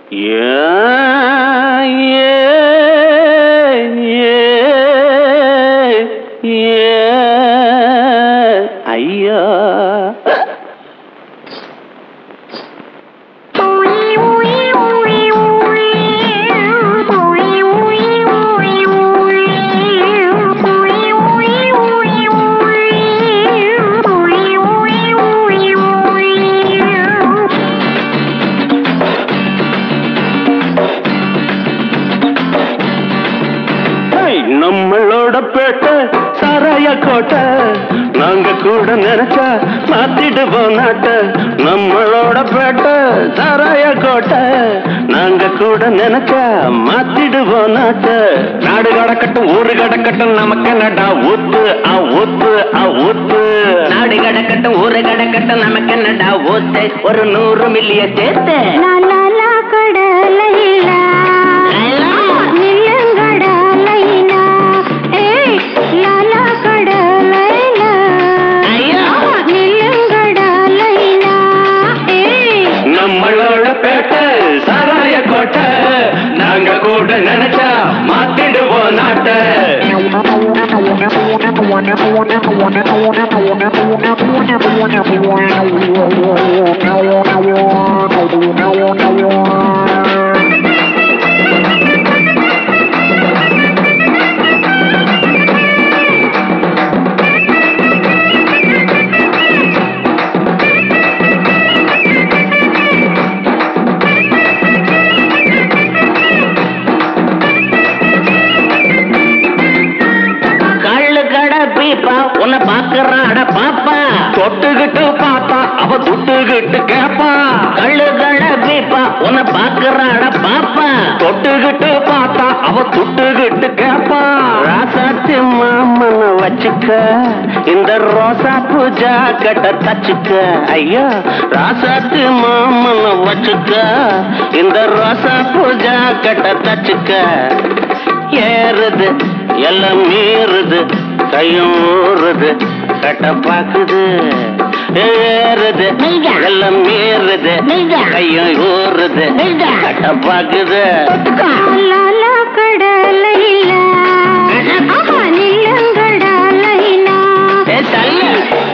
ஏன், ஏன், ஏன், ஏன், ஐயா ஹேய், நம்மளோட பேட்டை சாராய கோட்டை நாங்க கூட நினைச்சா மாத்திடுவோம் நாட்ட நம்மளோட பேட்டை சாராய கோட்டை நாங்க கூட நினைச்சா மாத்திடுவோம் நாட்ட நாடு கடக்கட்டும் ஊரு கடக்கட்டும் நமக்கு நடா ஊத்து ஆ ஊத்து ஆ ஊத்து நாடு கடக்கட்டும் ஊரு கடக்கட்டும் நமக்கு என்னடா ஊத்து ஒரு நூறு மில்லிய சேர்த்து ஐயா நம்மளோட பேட்டை சாராய கோட்டை நாங்க கூட நினைச்சா மாத்திடுவோம் நாட்டை கள்ளு கடை பீப்பா உன்னை பாக்குறாட பாப்பா தொட்டுக்கிட்டு பார்த்தா அவ துட்டுக்கிட்டு கேப்பா கள்ளு கடை பீப்பா உன்னை பாக்குறாட பாப்பா தொட்டுக்கிட்டு பார்த்தா அவ துட்டுக்கிட்டு கேப்பா ராசாத்தி மாமன வச்சுக்க இந்த ரோசா பூஜா கட்ட தச்சுக்க ஐயா ராசாத்தி மாமன வச்சுக்க இந்த ரோசா பூஜா கட்ட தச்சுக்க ஏறுது எல்லாம் மீறுது கையும் ஊறுது கட்ட பாக்குது ஏறுது மெய்தா. எல்லாம் மீறுது மெய்தா. கையும் ஊறுது மெய்தா. கட்ட பாக்குது ஏ தள்ளு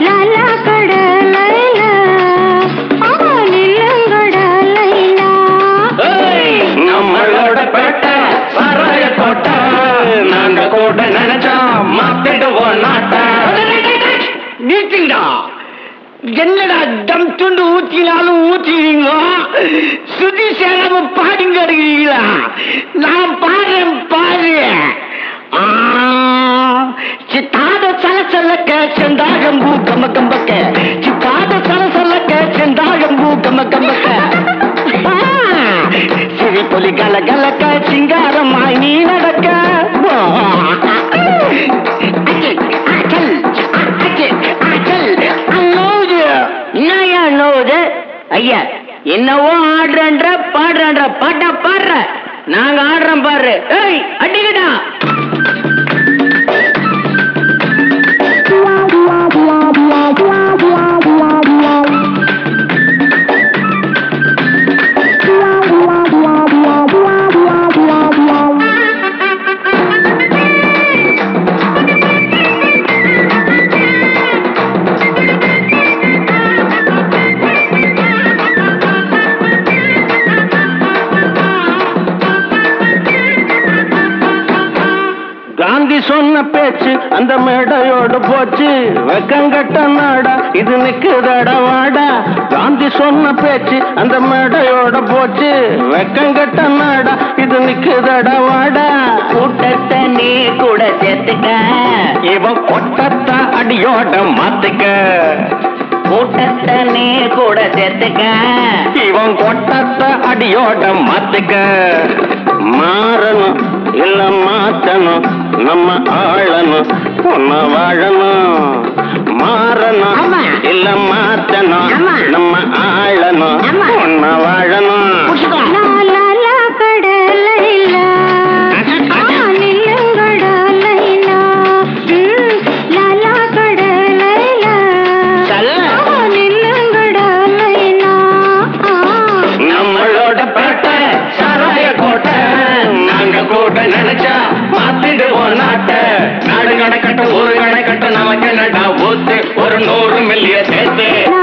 ஏய், நம்மளோட பேட்டை சாராய கோட்டை நாங்க கூட நினைச்சா மாத்திடுவோம் நாட்டை நிறுத்துங்கடா என்னடா தம் துண்டு ஊத்தினாலும் ஊத்திடுவீங்க சுதி சேராம பாடிங்க இருக்கிறீங்களா நான் பாடுறேன் பாரு ஆ, சித்தாத சலசலக்க செந்தாகம்பூ கம்ம கம்பக்க சித்தாத சலசலக்க செந்தாகம்பூ கம்ம கம்பக்க ஆ, சிரி பொலி கல கலக்க சிங்காரமாய் நீ நடக்க அச்சல், அச்சல், அச்சல், அச்சல், அண்ணோது. என்னய்யா நோது ஐயா என்னவோ ஆடுறன்ற பாடுறன்ற பாட்டா பாடுற நாங்க ஆடுறோம் பாரு ஏய் அடிக்கடா காந்தி சொன்ன பேச்சு அந்த மேடையோடு போச்சு வெக்கங்கட்ட நாடா இது நிக்குதட வாடா காந்ி சொன்ன பேச்சு அந்த மேடையோட போச்சு வெக்கங்கட்ட நாடா இது நிக்குதட வாடா கூட்டத்தை நீ கூட சேர்த்துக்க இவன் கொட்டத்த அடியோட மாத்துக்க கூட்டத்தை நீ கூட சேர்த்துக்க இவன் கொட்டத்த அடியோட மாத்துக்க மாறணும் இல்ல மாத்தணும் நம்ம ஆளணும் ஒன்ன வாழணும் மாறணும் ஆமா. இல்ல மாத்தணும் ஆமா. நம்ம ஆளணும் ஆமா. ஒன்ன வாழணும் புடிச்சுக்கோ. சல்ல. நம்மளோட பேட்டை நினைச்சா மாத்திடுவோம் நாட்ட நாடு கடக்கட்டும் ஊரு கடக்கட்டும் நமக்கு என்னடா ஊத்து ஒரு நூறு மில்லிய சேர்த்து